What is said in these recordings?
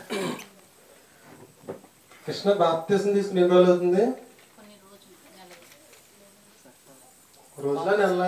Krishna baptism తీసుకుని ఎన్ని రోజులు అవుతుంది కొన్ని రోజులు నెలలు రోజులా నెల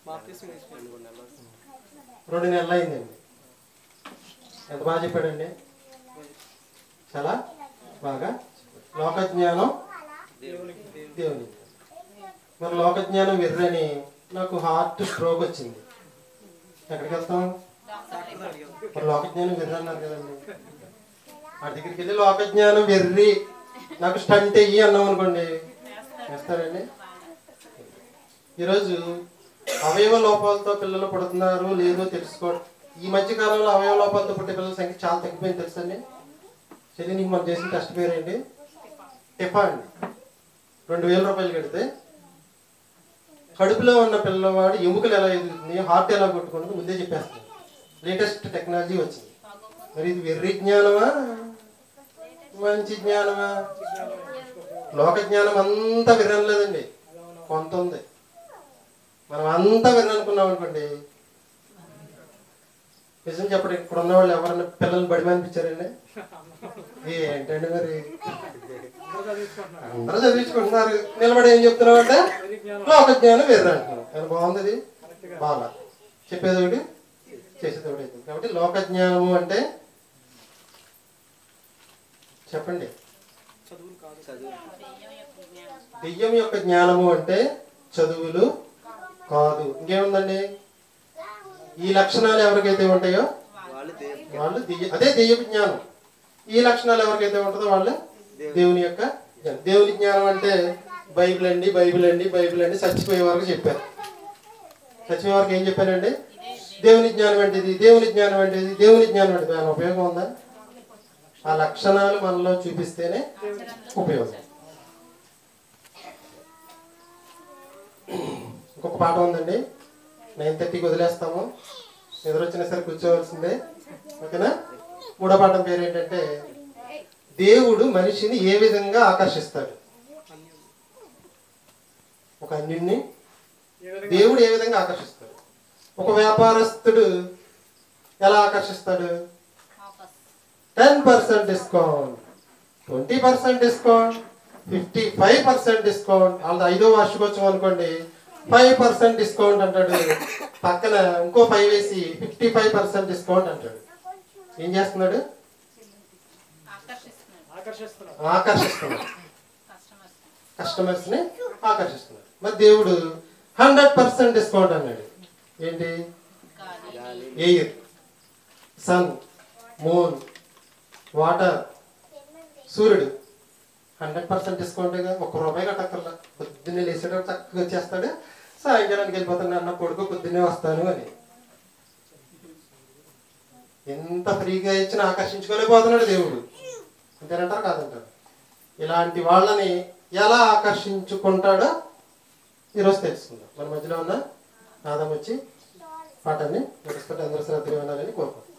రెండు నెలలు అయిందండి ఎంత బాగా చెప్పాడండి చాలా బాగా లోకజ్ఞానం దేవుని మరి లోకజ్ఞానం వెర్రని నాకు హార్ట్ స్ట్రోక్ వచ్చింది ఎక్కడికి వెళ్తాం మరి లోకజ్ఞానం వెర్రి అన్నారు కదండి వాడి దగ్గరికి వెళ్ళి లోకజ్ఞానం వెర్రి నాకు స్టంట్ అయ్యి అన్నాం అనుకోండి వేస్తారండి ఈరోజు అవయవ లోపాలతో పిల్లలు పుడుతున్నారు లేదో తెలుసుకో ఈ మధ్య కాలంలో అవయవ లోపాలతో పుట్టే పిల్లల సంఖ్య చాలా తగ్గిపోయింది తెలుసండి చెల్లి నీకు మనం చేసిన టెస్ట్ పేరేంటి టిఫా అండి రెండు వేల రూపాయలు కడితే కడుపులో ఉన్న పిల్లవాడు ఎముకలు ఎలా ఎదుగుతుంది హార్ట్ ఎలా కొట్టుకుంటుంది ముందే చెప్పేస్తుంది లేటెస్ట్ టెక్నాలజీ వచ్చింది మరి ఇది వెర్రి జ్ఞానమా మంచి జ్ఞానమా లోక జ్ఞానం అంతా వినలేదండి కొంత ఉంది మనం అంతా విననుకున్నాం అనుకోండి నిజం చెప్పండి ఇక్కడ ఉన్న వాళ్ళు ఎవరైనా పిల్లల్ని బడి అనిపించారండి ఏంటండి మరి అందరూ చదివించుకుంటున్నారు నిలబడి ఏం చెప్తున్నావు అంటే లోక జ్ఞానం వేరే అంటున్నాం అది బాగుంది ఇది బాగా చెప్పేది ఒకటి చేసేది ఒకటి అవుతుంది. కాబట్టి లోక జ్ఞానము అంటే చెప్పండి దెయ్యం యొక్క జ్ఞానము అంటే చదువులు కాదు ఇంకేముందండి ఈ లక్షణాలు ఎవరికైతే ఉంటాయో వాళ్ళు దెయ్య అదే దెయ్యపు జ్ఞానం ఈ లక్షణాలు ఎవరికైతే ఉంటుందో వాళ్ళు దేవుని యొక్క జ్ఞానం దేవుని జ్ఞానం అంటే బైబిల్ అండి బైబిల్ అండి బైబిల్ అండి చచ్చిపోయే వరకు చెప్పారు చచ్చిపోయే వరకు ఏం చెప్పారండి దేవుని జ్ఞానం అంటే ఇది దేవుని జ్ఞానం అంటే ఇది దేవుని జ్ఞానం అంటే దాని ఉపయోగం ఉందా ఆ లక్షణాలు మనలో చూపిస్తేనే ఉపయోగం ఇంకొక పాట ఉందండి నైన్ థర్టీకి వదిలేస్తాము నిద్ర వచ్చినా సరే కూర్చోవలసిందే ఓకేనా మూడో పాఠం పేరు ఏంటంటే దేవుడు మనిషిని ఏ విధంగా ఆకర్షిస్తాడు ఒక అన్యుణ్ణి దేవుడు ఏ విధంగా ఆకర్షిస్తాడు ఒక వ్యాపారస్తుడు ఎలా ఆకర్షిస్తాడు offers ten percent discount twenty percent discount fifty five percent discount వాళ్ళది ఐదో వార్షికోత్సవం అనుకోండి ఫైవ్ పర్సెంట్ డిస్కౌంట్ అంటాడు పక్కన ఇంకో ఫైవ్ వేసి ఫిఫ్టీ ఫైవ్ పర్సెంట్ డిస్కౌంట్ అంటాడు ఏం చేస్తున్నాడు ఆకర్షిస్తున్నాడు ఆకర్షిస్తున్నాడు కస్టమర్స్ కస్టమర్స్ ని ఆకర్షిస్తున్నాడు మరి దేవుడు హండ్రెడ్ పర్సెంట్ డిస్కౌంట్ అన్నాడు ఏంటి గాలి ఎయిర్ సన్ మూన్ వాటర్ సూర్యుడు హండ్రెడ్ పర్సెంట్ డిస్కౌంట్గా ఒక్క రూపాయి కట్టక్కర్లా పొద్దున్నే లేచేటప్పుడు చక్కగా వచ్చేస్తాడు సాయంకాలానికి వెళ్ళిపోతాను అన్న కొడుకు పొద్దున్నే వస్తాను అని ఎంత ఫ్రీగా ఇచ్చినా ఆకర్షించుకోలేకపోతున్నాడు దేవుడు అంతేనంటారు కాదంటారు ఇలాంటి వాళ్ళని ఎలా ఆకర్షించుకుంటాడో ఈరోజు తెలుసుకుందాం మన మధ్యలో ఉన్న నాదం వచ్చి పాఠాన్ని నడుస్తుంటే అందరూ శ్రద్ధగా వినాలని కోరుకుంటున్నాను